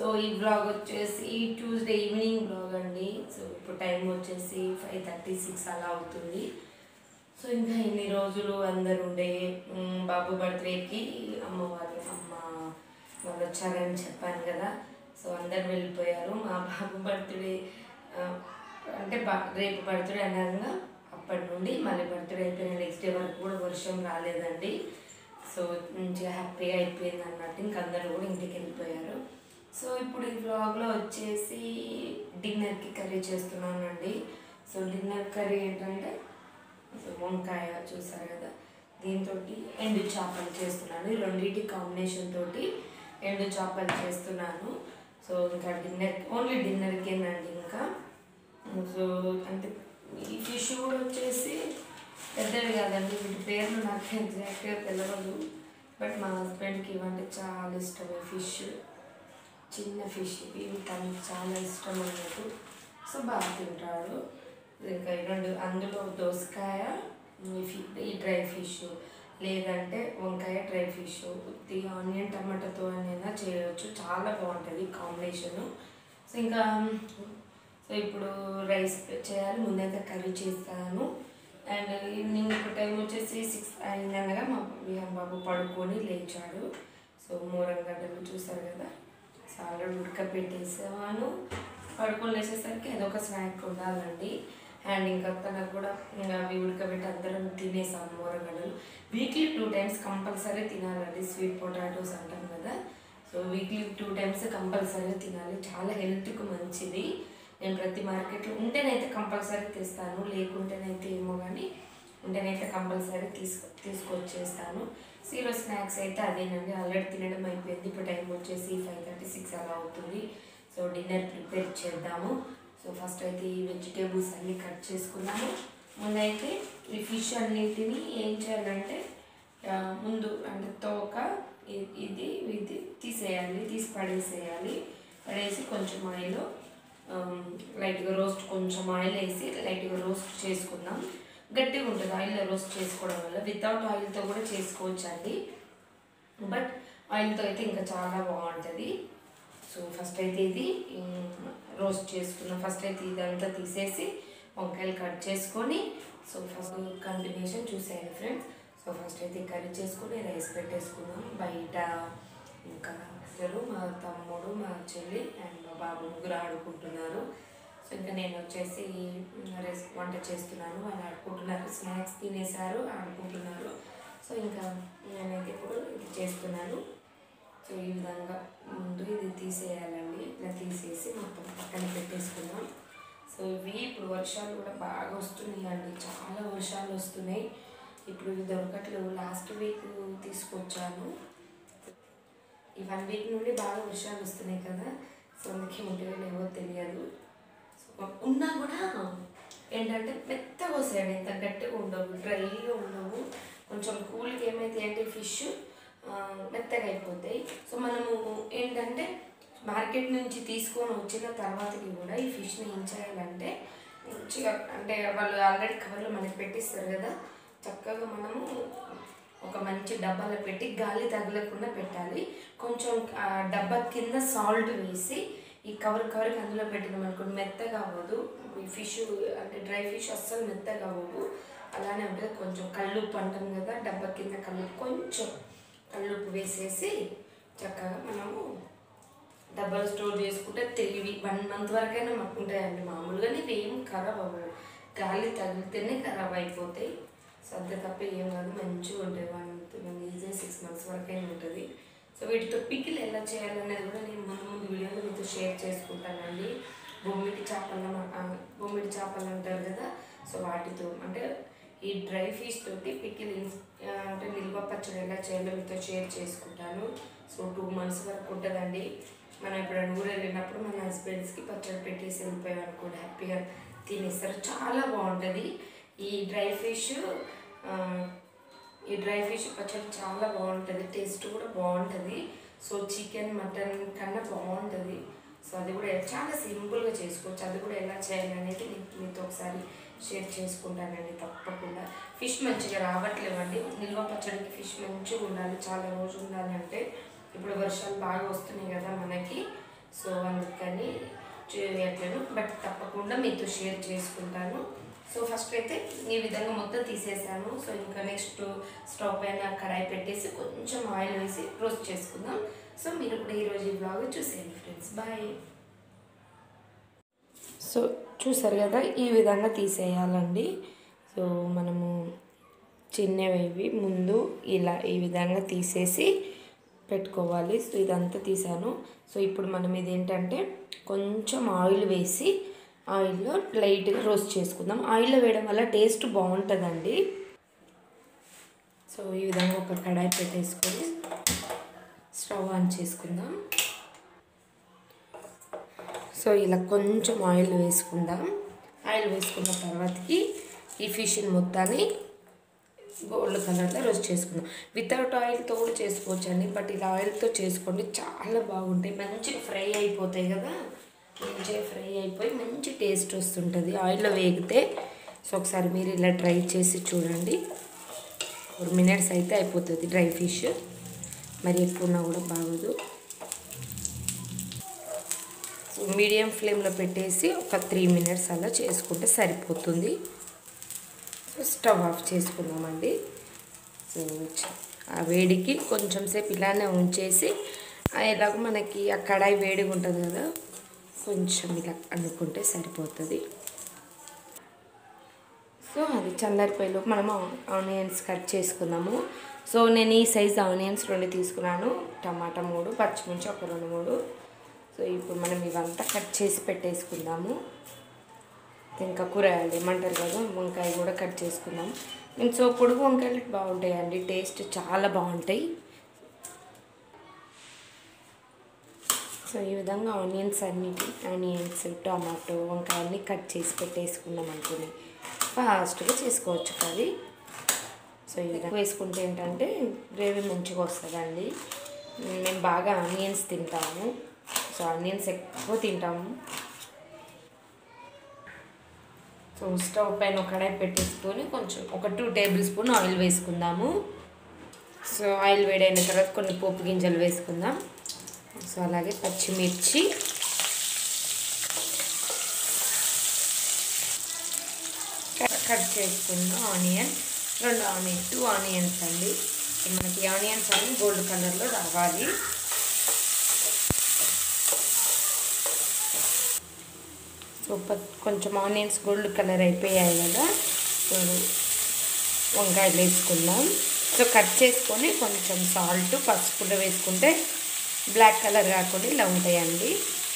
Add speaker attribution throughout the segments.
Speaker 1: ఈ బ్లాగ్ వచ్చేసి Tuesday evening blog అండి సో ఇప్పుడు టైం వచ్చేసి ఫైవ్ థర్టీ సిక్స్ అలా అవుతుంది సో ఇంకా ఇన్ని రోజులు అందరు ఉండే మ్, బాబు బర్త్డేకి అమ్మ వాళ్ళు అమ్మ వాళ్ళు వచ్చారని చెప్పాను కదా సో అందరు వెళ్ళిపోయారు మా బాబు బర్త్డే ఆ, అంటే బా రేపు బర్త్డే అనగా అప్పటి నుండి మళ్ళీ బర్త్డే అయిపోయిన నెక్స్ట్ డే వరకు కూడా వర్షం రాలేదండి సో మంచిగా హ్యాపీగా అయిపోయింది అన్నట్టు ఇంక అందరూ కూడా ఇంటికి వెళ్ళిపోయారు సో ఇప్పుడు ఈ వ్లాగ్లో వచ్చేసి డిన్నర్కి కర్రీ చేస్తున్నానండి సో డిన్నర్ కర్రీ ఏంటంటే సో వంకాయ చూసారు కదా దీంతో ఎండు చేపలు చేస్తున్నాను ఈ రెండింటి కాంబినేషన్ తోటి ఎండు చేపలు చేస్తున్నాను సో ఇంకా డిన్నర్ ఓన్లీ డిన్నర్కేనండి ఇంకా సో అంటే ఈ ఫిష్ కూడా వచ్చేసి పెద్దవి కాదండి వీటి పేర్లు నాకు ఎగ్జాక్ట్గా తెలియదు బట్ మా హస్బెండ్కి ఇవంటే చాలా ఇష్టం ఈ ఫిష్ చిన్న ఫిష్ ఇవి తనకి చాలా ఇష్టం అన్నట్టు సో బాగా తింటాడు ఇంకా ఈ రెండు అందులో దోసకాయ ఈ ఫి ఈ డ్రై ఫిష్ లేదంటే వంకాయ డ్రై ఫిష్ ఉత్తి ఆనియన్ టమాటాతో అయినా చేయవచ్చు చాలా బాగుంటుంది కాంబినేషను సో ఇంకా సో ఇప్పుడు రైస్ చేయాలి ముందైతే కర్రీ చేస్తాను అండ్ ఈవినింగ్ ఒక టైం వచ్చేసి సిక్స్ అయిందనగా మా విహాన్ బాబు పడుకొని లేచాడు సో మూరంగడ్డలు చూసారు కదా సో ఆల్రెడీ ఉడకపెట్టేసాను పడుకొని లేచేసరికి ఏదో ఒక స్నాక్ ఉండాలండి అండ్ ఇంకా తనకు కూడా ఇంకా అవి ఉడకబెట్టి అందరం తినేసాము మూరగడ్డలు వీక్లీ టూ టైమ్స్ కంపల్సరీ తినాలండి స్వీట్ పొటాటోస్ అంటాం కదా so weekly two times compulsory తినాలి చాలా హెల్త్కి మంచిది నేను ప్రతి మార్కెట్లో ఉంటేనైతే కంపల్సరీ తెస్తాను లేకుంటేనైతే ఏమో కానీ ఉంటేనైతే కంపల్సరీ తీసుకు తీసుకొచ్చేస్తాను సీరో స్నాక్స్ అయితే అదేనండి ఆల్రెడీ తినడం అయిపోయింది ఇప్పుడు టైం వచ్చేసి ఫైవ్ థర్టీ సిక్స్ అలా అవుతుంది సో డిన్నర్ ప్రిపేర్ చేద్దాము సో ఫస్ట్ అయితే ఈ వెజిటేబుల్స్ అన్నీ కట్ చేసుకున్నాము ముందైతే ఈ ఫిష్ అన్నిటిని ఏం చేయాలంటే ఆ, ముందు అంటే తోక ఇ- ఇది ఇది తీసేయాలి తీసి పడేసేయాలి పడేసి కొంచెం ఆయిల్ లైట్గా రోస్ట్ కొంచెం ఆయిల్ వేసి లైట్గా రోస్ట్ చేసుకుందాం గట్టిగా ఉంటుంది ఆయిల్లో రోస్ట్ చేసుకోవడం వల్ల వితౌట్ ఆయిల్తో కూడా చేసుకోవచ్చు అండి బట్ ఆయిల్తో అయితే ఇంకా చాలా బాగుంటుంది సో ఫస్ట్ అయితే ఇది రోస్ట్ చేసుకున్నాం ఫస్ట్ అయితే ఇదంతా తీసేసి వంకాయలు కట్ చేసుకొని సో ఫస్ట్ కంటిన్యూషన్ చూసేయండి ఫ్రెండ్స్ సో ఫస్ట్ అయితే కర్రీ చేసుకొని రైస్ పెట్టేసుకున్నాం బయట ఇంకా అసలు మా తమ్ముడు మా చెల్లి అండ్ మా బాబు ముగ్గురు ఆడుకుంటున్నారు సో ఇంకా నేను వచ్చేసి రైస్ వంట చేస్తున్నాను వాళ్ళు ఆడుకుంటున్నారు స్నాక్స్ తినేసారు ఆడుకుంటున్నారు సో ఇంకా నేనైతే ఇప్పుడు ఇది చేస్తున్నాను సో ఈ విధంగా ముందు ఇది తీసేయాలండి ఇట్లా తీసేసి మొత్తం పక్కన పెట్టేసుకుందాం సో ఇవి ఇప్పుడు వర్షాలు కూడా బాగా వస్తున్నాయి అండి చాలా వర్షాలు వస్తున్నాయి ఇప్పుడు ఇవి దొరకట్లేవు లాస్ట్ వీక్ తీసుకొచ్చాను ఈ వన్ వీక్ నుండి బాగా వర్షాలు వస్తున్నాయి కదా సో అందుకే ఉంటాయో లేవో తెలియదు సో ఉన్నా కూడా ఏంటంటే మెత్తగా వస్తాయండి ఇంత గట్టిగా ఉండవు డ్రైగా ఉండవు కొంచెం కూల్గా ఏమైతే అంటే ఫిష్ మెత్తగా అయిపోతాయి సో మనము ఏంటంటే మార్కెట్ నుంచి తీసుకొని వచ్చిన తర్వాతకి కూడా ఈ ఫిష్ని ఏం చేయాలంటే మంచిగా అంటే వాళ్ళు ఆల్రెడీ కవర్లో మనకి పెట్టిస్తారు కదా చక్కగా మనము ఒక మంచి డబ్బాలో పెట్టి గాలి తగలకుండా పెట్టాలి కొంచెం ఆ డబ్బా కింద సాల్ట్ వేసి ఈ కవర్ కవర్కి అందులో పెట్టినాం అనుకోండి మెత్తగా అవ్వదు ఈ ఫిష్ అంటే డ్రై ఫిష్ అస్సలు మెత్తగా అవ్వవు అలానే ఉంటుంది కొంచెం కల్లుప్పు అంటాం కదా డబ్బా కింద కల్లుప్పు కొంచెం కల్లుప్పు వేసేసి చక్కగా మనము డబ్బాలు స్టోర్ చేసుకుంటే తెలివి వన్ మంత్ వరకైనా మాకు ఉంటాయండి మామూలుగానే ఇవి ఏం ఖరాబ్ అవ్వవు గాలి తగిలితేనే ఖరాబ్ అయిపోతాయి సో అంతే తప్ప ఏం కాదు మంచిగా ఉంటాయి one month one easy six months వరకైనా ఉంటుంది సో వీటితో పికిల్ ఎలా చేయాలనేది కూడా నేను ముందు ముందు వీడియోలో మీతో షేర్ చేసుకుంటానండి బొమ్మిడి చేపలు ఆ, బొమ్మిడి చేపలు అంటారు కదా సో వాటితో అంటే ఈ డ్రై ఫిష్ తోటి పికిల్ అంటే నిల్వ పచ్చడి ఎలా చేయాలో మీతో షేర్ చేసుకుంటాను సో టూ మంత్స్ వరకు ఉంటుందండి మనం ఎప్పుడైనా ఊరు వెళ్ళినప్పుడు మన హస్బెండ్స్కి పచ్చడి పెట్టేసి వెళ్ళిపోయాం అనుకోండి హ్యాపీగా తినేస్తారు చాలా బాగుంటుంది ఈ డ్రై ఫిష్ ఆ, ఈ డ్రై ఫిష్ పచ్చడి చాలా బాగుంటుంది టేస్ట్ కూడా బాగుంటుంది సో చికెన్ మటన్ కన్నా బాగుంటుంది సో అది కూడా చాలా సింపుల్గా చేసుకోవచ్చు అది కూడా ఎలా చేయాలి అనేది నేను మీతో ఒకసారి షేర్ చేసుకుంటానండి తప్పకుండా ఫిష్ మంచిగా రావట్లేవండి నిల్వ పచ్చడికి ఫిష్ మంచిగా ఉండాలి చాలా రోజు ఉండాలి అంటే ఇప్పుడు వర్షాలు బాగా వస్తున్నాయి కదా మనకి సో అందుకని చేయట్లేను బట్ తప్పకుండా మీతో షేర్ చేసుకుంటాను సో ఫస్ట్ అయితే ఈ విధంగా మొత్తం తీసేసాను సో ఇంకా నెక్స్ట్ స్టవ్ పైన కడాయి పెట్టేసి కొంచెం ఆయిల్ వేసి రోస్ట్ చేసుకుందాం సో మీరు కూడా ఈరోజు ఈ బ్లాగ్ చూసేయండి ఫ్రెండ్స్ బాయ్ సో చూసారు కదా ఈ విధంగా తీసేయాలండి సో మనము చిన్నవి ముందు ఇలా ఈ విధంగా తీసేసి పెట్టుకోవాలి సో ఇదంతా తీసాను సో ఇప్పుడు మనం ఇది ఏంటంటే కొంచెం ఆయిల్ వేసి ఆయిల్లో లైట్గా రోస్ట్ చేసుకుందాం ఆయిల్లో వేయడం వల్ల టేస్ట్ బాగుంటుందండి సో ఈ విధంగా ఒక కడాయి పెట్టేసుకొని స్టవ్ ఆన్ చేసుకుందాం సో ఇలా కొంచెం ఆయిల్ వేసుకుందాం ఆయిల్ వేసుకున్న తర్వాతకి ఈ ఫిష్ని మొత్తాన్ని గోల్డ్ కలర్లో రోస్ట్ చేసుకుందాం వితౌట్ ఆయిల్తో కూడా చేసుకోవచ్చు అండి బట్ ఇలా ఆయిల్తో చేసుకోండి చాలా బాగుంటాయి మంచిగా ఫ్రై అయిపోతాయి కదా మంచిగా ఫ్రై అయిపోయి మంచి టేస్ట్ వస్తుంటుంది ఆయిల్లో వేగితే సో ఒకసారి మీరు ఇలా ట్రై చేసి చూడండి ఫోర్ మినిట్స్ అయితే అయిపోతుంది డ్రై ఫిష్ మరి ఎక్కువ ఉన్నా కూడా బాగోదు సో మీడియం ఫ్లేమ్లో పెట్టేసి ఒక త్రీ మినిట్స్ అలా చేసుకుంటే సరిపోతుంది సో స్టవ్ ఆఫ్ చేసుకుందామండి సో ఆ వేడికి కొంచెం సేపు ఇలానే ఉంచేసి ఎలాగో మనకి ఆ కడాయి వేడిగా ఉంటుంది కదా కొంచెం ఇలా అనుకుంటే సరిపోతుంది సో అది చల్లారిపోయేలోపు మనము ఆనియన్స్ కట్ చేసుకుందాము సో నేను ఈ సైజ్ ఆనియన్స్ రెండు తీసుకున్నాను టమాటా మూడు పచ్చిమిర్చి ఒక రెండు మూడు సో ఇప్పుడు మనం ఇవంతా కట్ చేసి పెట్టేసుకుందాము ఇంకా కూరగాయలు ఏమంటారు కదా వంకాయ కూడా కట్ చేసుకుందాం నేను సో పొడుగు వంకాయలు బాగుంటాయండి టేస్ట్ చాలా బాగుంటాయి సో ఈ విధంగా ఆనియన్స్ అన్నిటి ఆనియన్స్ టమాటో వంకాయ అన్నీ కట్ చేసి పెట్టేసుకున్నాం అనుకుని ఫాస్ట్గా చేసుకోవచ్చు కర్రీ సో ఈ విధంగా వేసుకుంటే ఏంటంటే గ్రేవీ మంచిగా వస్తుందండి మేము బాగా ఆనియన్స్ తింటాము సో ఆనియన్స్ ఎక్కువ తింటాము సో స్టవ్ పైన ఒక కడాయి పెట్టేసుకొని కొంచెం ఒక టూ టేబుల్ స్పూన్ ఆయిల్ వేసుకుందాము సో ఆయిల్ వేడైన తర్వాత కొన్ని పోపు గింజలు వేసుకుందాం సో అలాగే పచ్చిమిర్చి కట్ చేసుకున్న ఆనియన్ రెండు ఆనియన్ టూ ఆనియన్స్ అండి మనకి ఆనియన్స్ అన్ని గోల్డ్ కలర్లో రావాలి సో కొంచెం ఆనియన్స్ గోల్డ్ కలర్ అయిపోయాయి కదా సో వంకాయలు వేసుకుందాం సో కట్ చేసుకొని కొంచెం సాల్ట్ పసుపు కూడా వేసుకుంటే బ్లాక్ కలర్ కాకుండా ఇలా ఉంటాయండి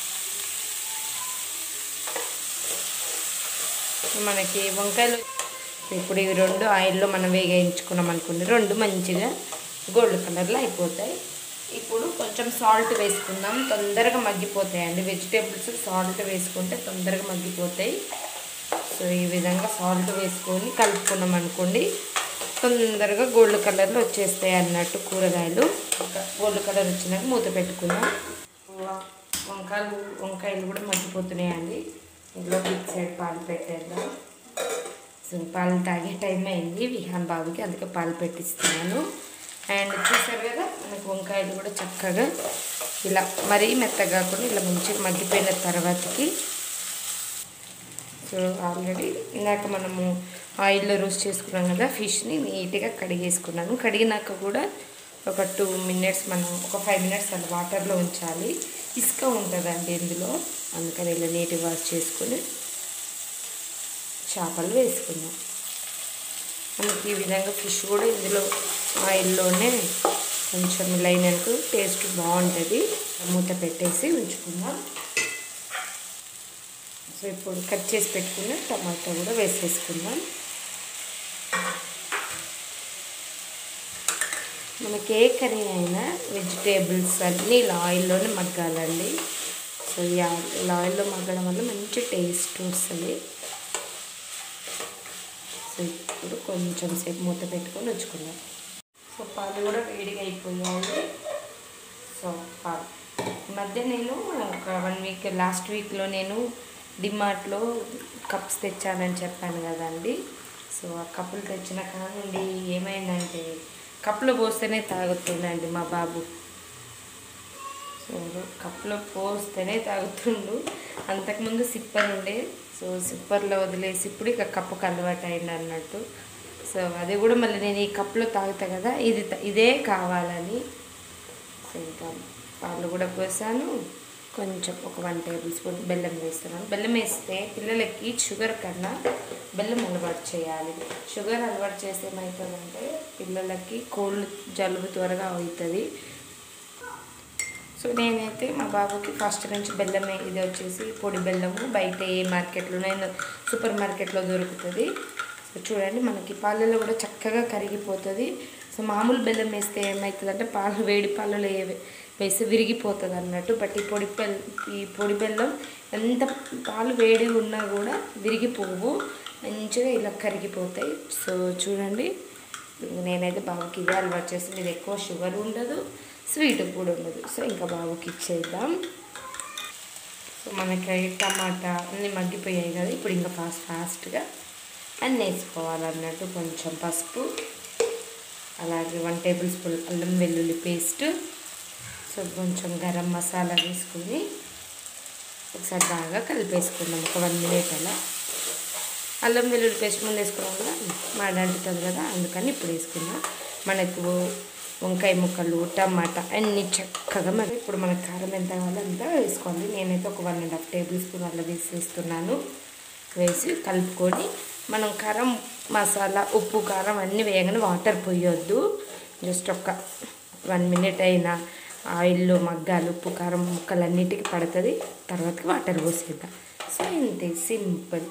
Speaker 1: మనకి వంకాయలు ఇప్పుడు ఇవి రెండు ఆయిల్లో మనం వేగించుకున్నాం అనుకోండి రెండు మంచిగా గోల్డ్ కలర్లో అయిపోతాయి ఇప్పుడు కొంచెం సాల్ట్ వేసుకుందాం తొందరగా మగ్గిపోతాయండి వెజిటేబుల్స్ సాల్ట్ వేసుకుంటే తొందరగా మగ్గిపోతాయి సో ఈ విధంగా సాల్ట్ వేసుకొని కలుపుకున్నాం అనుకోండి తొందరగా గోల్డ్ కలర్లో వచ్చేస్తాయి అన్నట్టు కూరగాయలు గోల్డ్ కలర్ వచ్చినాక మూత పెట్టుకుందాం వంకాయలు వంకాయలు కూడా మగ్గిపోతున్నాయండి ఇందులో బిగ్ సైడ్ పాలు పెట్టేద్దాం సో పాలు తాగే టైం అయింది విహాన్ బాబుకి అందుకే పాలు పెట్టిస్తున్నాను అండ్ చూసారు కదా మనకు వంకాయలు కూడా చక్కగా ఇలా మరీ మెత్తగా కాకుండా ఇలా మంచిగా మగ్గిపోయిన తర్వాతకి సో ఆల్రెడీ ఇందాక మనము ఆయిల్లో రోస్ట్ చేసుకున్నాం కదా ఫిష్ని నీట్గా కడిగేసుకున్నాను కడిగినాక కూడా ఒక టూ మినిట్స్ మనం ఒక ఫైవ్ మినిట్స్ అలా వాటర్లో ఉంచాలి ఇసుక ఉంటుందండి ఇందులో అందుకని ఇలా నీట్గా వాష్ చేసుకుని చేపలు వేసుకుందాం మనకి ఈ విధంగా ఫిష్ కూడా ఇందులో ఆయిల్లోనే కొంచెం లైనకు టేస్ట్ బాగుంటుంది మూత పెట్టేసి ఉంచుకుందాం సో ఇప్పుడు కట్ చేసి పెట్టుకున్న టమాటా కూడా వేసేసుకుందాం మనకి ఏ కర్రీ అయినా వెజిటేబుల్స్ అన్నీ ఇలా ఆయిల్లోనే మగ్గాలండి సో ఈ ఇలా ఆయిల్లో మగ్గడం వల్ల మంచి టేస్ట్ వస్తుంది సో ఇప్పుడు కొంచెం సేపు మూత పెట్టుకొని ఉంచుకుందాం సో పాలు కూడా వేడిగా అయిపోయాయి సో పాలు ఈ మధ్య నేను ఒక వన్ వీక్ లాస్ట్ వీక్లో నేను డిమార్ట్లో కప్స్ తెచ్చానని చెప్పాను కదండి సో ఆ కప్పులు తెచ్చిన కానుండి ఏమైందంటే కప్పులో పోస్తేనే తాగుతుందండి మా బాబు సో సో కప్లో పోస్తేనే తాగుతుండు అంతకుముందు సిప్పర్ ఉండే సో సిప్పర్లో వదిలేసి ఇప్పుడు ఇక కప్పుకు అలవాటు అయింది అన్నట్టు సో అది కూడా మళ్ళీ నేను ఈ కప్లో తాగుతా కదా ఇది త- ఇదే కావాలని సో ఇంకా పాలు కూడా పోసాను కొంచెం ఒక వన్ టేబుల్ స్పూన్ బెల్లం వేస్తున్నాను బెల్లం వేస్తే పిల్లలకి షుగర్ కన్నా బెల్లం అలవాటు చేయాలి షుగర్ అలవాటు చేస్తే ఏమవుతుందంటే పిల్లలకి కోల్డ్ జలుబు త్వరగా అవుతుంది సో నేనైతే మా బాబుకి ఫస్ట్ నుంచి బెల్లమే ఇది వచ్చేసి పొడి బెల్లము బయట ఏ మార్కెట్లో నేను సూపర్ మార్కెట్లో దొరుకుతుంది సో చూడండి మనకి పాలలో కూడా చక్కగా కరిగిపోతుంది సో మామూలు బెల్లం వేస్తే ఏమవుతుందంటే పాలు వేడి పాలలో ఏ- వేసి విరిగిపోతుంది అన్నట్టు బట్ ఈ పొడి బెల్ ఈ పొడి బెల్లం ఎంత పాలు వేడి ఉన్నా కూడా విరిగిపోవు మంచిగా ఇలా కరిగిపోతాయి సో చూడండి నేనైతే బాబుకి ఇదే అలవాటు చేస్తాను ఇది ఎక్కువ షుగర్ ఉండదు స్వీట్ కూడా ఉండదు సో ఇంకా బాబుకి ఇచ్చేద్దాం సో మనకి టమాటా అన్నీ మగ్గిపోయాయి కదా ఇప్పుడు ఇంకా ఫాస్ట్ ఫాస్ట్గా అన్నీ వేసుకోవాలన్నట్టు కొంచెం పసుపు అలాగే వన్ టేబుల్ స్పూన్ అల్లం వెల్లుల్లి పేస్ట్ సో కొంచెం గరం మసాలా వేసుకుని ఒకసారి బాగా కలిపేసుకుందాం ఒక వన్ మినిట్ అలా అల్లం వెల్లుల్లి పేస్ట్ ముందు వేసుకోవడం వల్ల మాడంటుతుంది కదా అందుకని ఇప్పుడు వేసుకున్నా మనకు వంకాయ ముక్కలు టమాటా అన్నీ చక్కగా మరి ఇప్పుడు మనకు కారం ఎంత కావాలో అంతా వేసుకోవాలి నేనైతే ఒక one and half tablespoon అలా వేసేస్తున్నాను వేసి కలుపుకొని మనం కారం మసాలా ఉప్పు కారం అన్నీ వేయగానే వాటర్ పోయొద్దు జస్ట్ ఒక వన్ మినిట్ అయినా ఆయిల్లో మగ్గాలు ఉప్పు కారం ముక్కలన్నిటికీ పడుతుంది తర్వాతకి వాటర్ పోసేద్దాం సో ఇంతే సింపుల్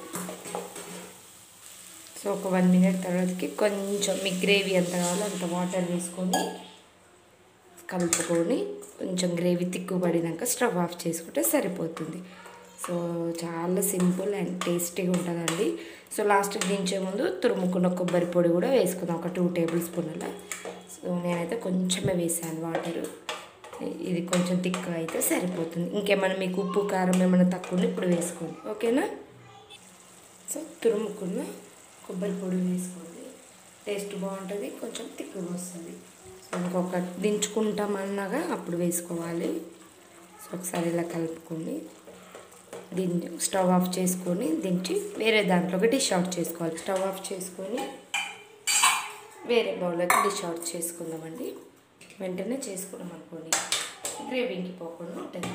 Speaker 1: సో ఒక వన్ మినిట్ తర్వాతకి కొంచెం మీ గ్రేవీ ఎంత కావాలో అంత వాటర్ వేసుకొని కలుపుకొని కొంచెం గ్రేవీ తిక్కుపడినాక స్టవ్ ఆఫ్ చేసుకుంటే సరిపోతుంది సో చాలా సింపుల్ అండ్ టేస్టీగా ఉంటుందండి సో లాస్ట్కి దించే ముందు తురుముకున్న కొబ్బరి పొడి కూడా వేసుకుందాం ఒక టూ టేబుల్ స్పూన్ల సో నేనైతే కొంచెమే వేసాను వాటరు ఇది కొంచెం తిక్కువ అయితే సరిపోతుంది ఇంకేమైనా మీకు ఉప్పు కారం ఏమైనా తక్కువ ఉంటే ఇప్పుడు వేసుకోండి ఓకేనా సో తురుముకున్న కొబ్బరి పొడి వేసుకోండి టేస్ట్ బాగుంటుంది కొంచెం తిక్కుగా వస్తుంది సో ఇంకొక దించుకుంటామన్నాగా అప్పుడు వేసుకోవాలి సో ఒకసారి ఇలా కలుపుకోండి దిం స్టవ్ ఆఫ్ చేసుకొని దించి వేరే దాంట్లోకి డిష్ అవుట్ చేసుకోవాలి స్టవ్ ఆఫ్ చేసుకొని వేరే బౌల్లోకి డిష్ అవుట్ చేసుకుందామండి వెంటనే చేసుకున్నాం అనుకోండి గ్రేవీకి పోకుండా ఉంటుంది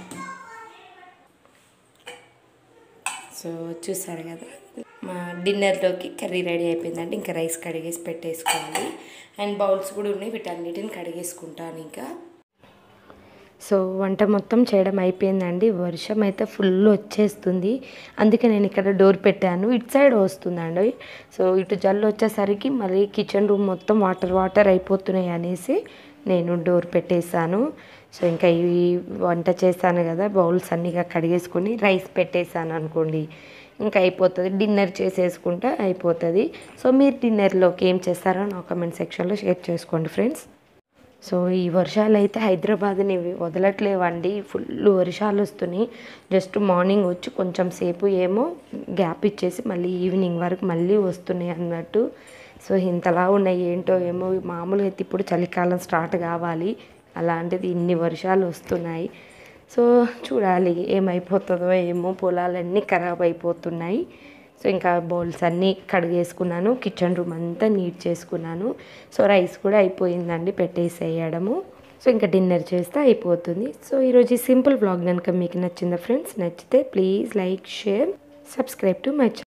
Speaker 1: సో చూసారు కదా మా డిన్నర్లోకి కర్రీ రెడీ అయిపోయిందంటే ఇంకా రైస్ కడిగేసి పెట్టేసుకోవాలి అండ్ బౌల్స్ కూడా ఉన్నాయి వీటన్నిటిని కడిగేసుకుంటాను ఇంకా
Speaker 2: సో వంట మొత్తం చేయడం అయిపోయిందండి వర్షం అయితే ఫుల్ వచ్చేస్తుంది అందుకే నేను ఇక్కడ డోర్ పెట్టాను ఇటు సైడ్ వస్తుందండి సో ఇటు జల్లు వచ్చేసరికి మళ్ళీ కిచెన్ రూమ్ మొత్తం వాటర్ వాటర్ అయిపోతున్నాయి అనేసి నేను డోర్ పెట్టేశాను సో ఇంకా ఈ వంట చేశాను కదా బౌల్స్ అన్నీ ఇక కడిగేసుకొని రైస్ పెట్టేశాను అనుకోండి ఇంకా అయిపోతుంది డిన్నర్ చేసేసుకుంటే అయిపోతుంది సో మీరు డిన్నర్లోకి ఏం చేస్తారో నా కామెంట్ సెక్షన్లో షేర్ చేసుకోండి ఫ్రెండ్స్ సో ఈ వర్షాలు అయితే హైదరాబాద్ని వదలట్లేవండి ఫుల్ వర్షాలు వస్తున్నాయి జస్ట్ మార్నింగ్ వచ్చి కొంచెం సేపు ఏమో గ్యాప్ ఇచ్చేసి మళ్ళీ ఈవినింగ్ వరకు మళ్ళీ వస్తున్నాయి అన్నట్టు సో ఇంతలా ఉన్నాయి ఏంటో ఏమో మామూలుగా అయితే ఇప్పుడు చలికాలం స్టార్ట్ కావాలి అలాంటిది ఇన్ని వర్షాలు వస్తున్నాయి సో చూడాలి ఏమైపోతుందో ఏమో పొలాలన్నీ ఖరాబ్ అయిపోతున్నాయి సో ఇంకా బౌల్స్ అన్నీ కడిగేసుకున్నాను కిచెన్ రూమ్ అంతా నీట్ చేసుకున్నాను సో రైస్ కూడా అయిపోయిందండి పెట్టేసేయడము సో ఇంకా డిన్నర్ చేస్తే అయిపోతుంది సో ఈరోజు ఈ సింపుల్ వ్లాగ్ కనుక మీకు నచ్చిందా ఫ్రెండ్స్ నచ్చితే please like share subscribe to my